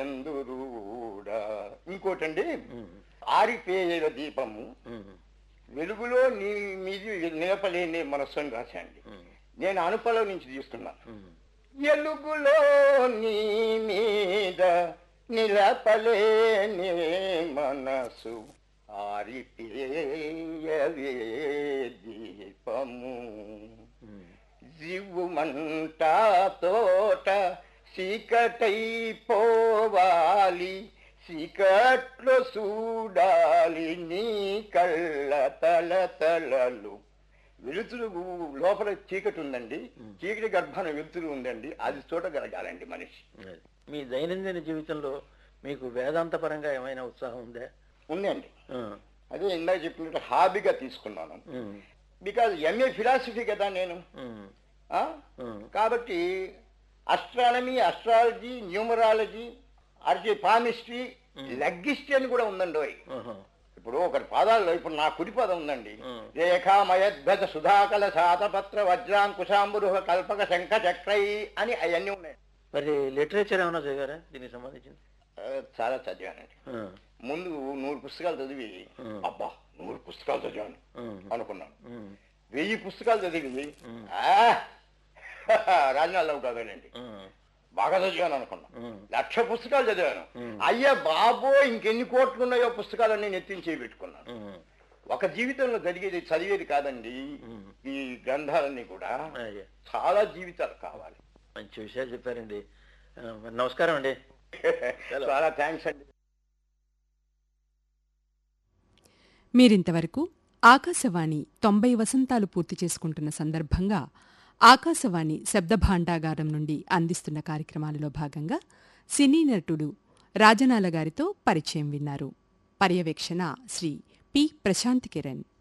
చందురుడా ఇంకోటండి ఆరిపేయ దీపము వెలుగులో నీ మీది నిలపలేని మనస్సుని రాశాండి నేను అనుపల నుంచి తీసుకున్నాను ఎలుగులో నీ మీద నిలపలేని మనసు ఆరిపేయవే దీపము జివ్వుమంట తోట చీకటైపోవాలి చీకట్లో చూడాలి నీ కళ్ళ తల తలలు వెలుతురు లోపల చీకటి ఉందండి చీకటి గర్భాన వెలుతురు ఉందండి అది చూడగలగాలండి మనిషి అది. మీ దైనందిన జీవితంలో మీకు వేదాంతపరంగా ఏమైనా ఉత్సాహం ఉందా ఉందండి ఆ, అదే ఇందాక చెప్పినట్టు హాబీగా తీసుకున్నాను ఉమ్, బికాజ్ ఎంఏ ఫిలాసఫీ కదా నేను ఉమ్, ఆ? ఉమ్, కాబట్టి అస్ట్రానమీ అస్ట్రాలజీ న్యూమరాలజీ అర్జీ పామిస్ట్రీ లగ్గిస్ట్రీ అని కూడా ఉందండి ఓయ్. ఆహా, ఇప్పుడు ఒకటి పాదాల్లో ఇప్పుడు నా కుడి పదం ఉందండి ఉమ్. రేఖామయద్భజ సుధాకల శాతపత్ర వజ్రాంకుశాంబురుహ కల్పక శంఖ చక్రై అని అవన్నీ ఉన్నాయి మరి లిటరేచర్ ఏమైనా చదివారా దీనికి సంబంధించింది ఆ, చాలా చదివానండి ఆ, ముందు నూరు పుస్తకాలు చదివి ఉమ్. అబ్బా నూరు పుస్తకాలు చదివాను ఉమ్, అనుకున్నాను ఉమ్, వెయ్యి పుస్తకాలు చదివి ఉమ్. రాజనాల్లో కాదండి ఉమ్, బాగా చదివాను అనుకున్నా ఉమ్, లక్ష పుస్తకాలు చదివాను ఉమ్. అయ్యా బాబో ఇంకెన్ని కోట్లు ఉన్నాయో పుస్తకాలన్నీ నెత్తించి పెట్టుకున్నాను ఉమ్, ఒక జీవితంలో జరిగేది చదివేది కాదండి ఉమ్. ఈ గ్రంథాలన్నీ కూడా అయ్యా, చాలా జీవితాలు కావాలి మంచి విషయాలు చెప్పారండి ఆ, మరి నమస్కారం అండి చాలా థ్యాంక్స్ అండి మీరింతవరకు ఆకాశవాణి తొంభై వసంతాలు పూర్తి చేసుకుంటున్న సందర్భంగా ఆకాశవాణి శబ్ద భాండాగారం నుండి అందిస్తున్న కార్యక్రమాలలో భాగంగా సినీ నటుడు రాజనాల గారితో పరిచయం విన్నారు పర్యవేక్షణ శ్రీ పి ప్రశాంత్ కిరణ్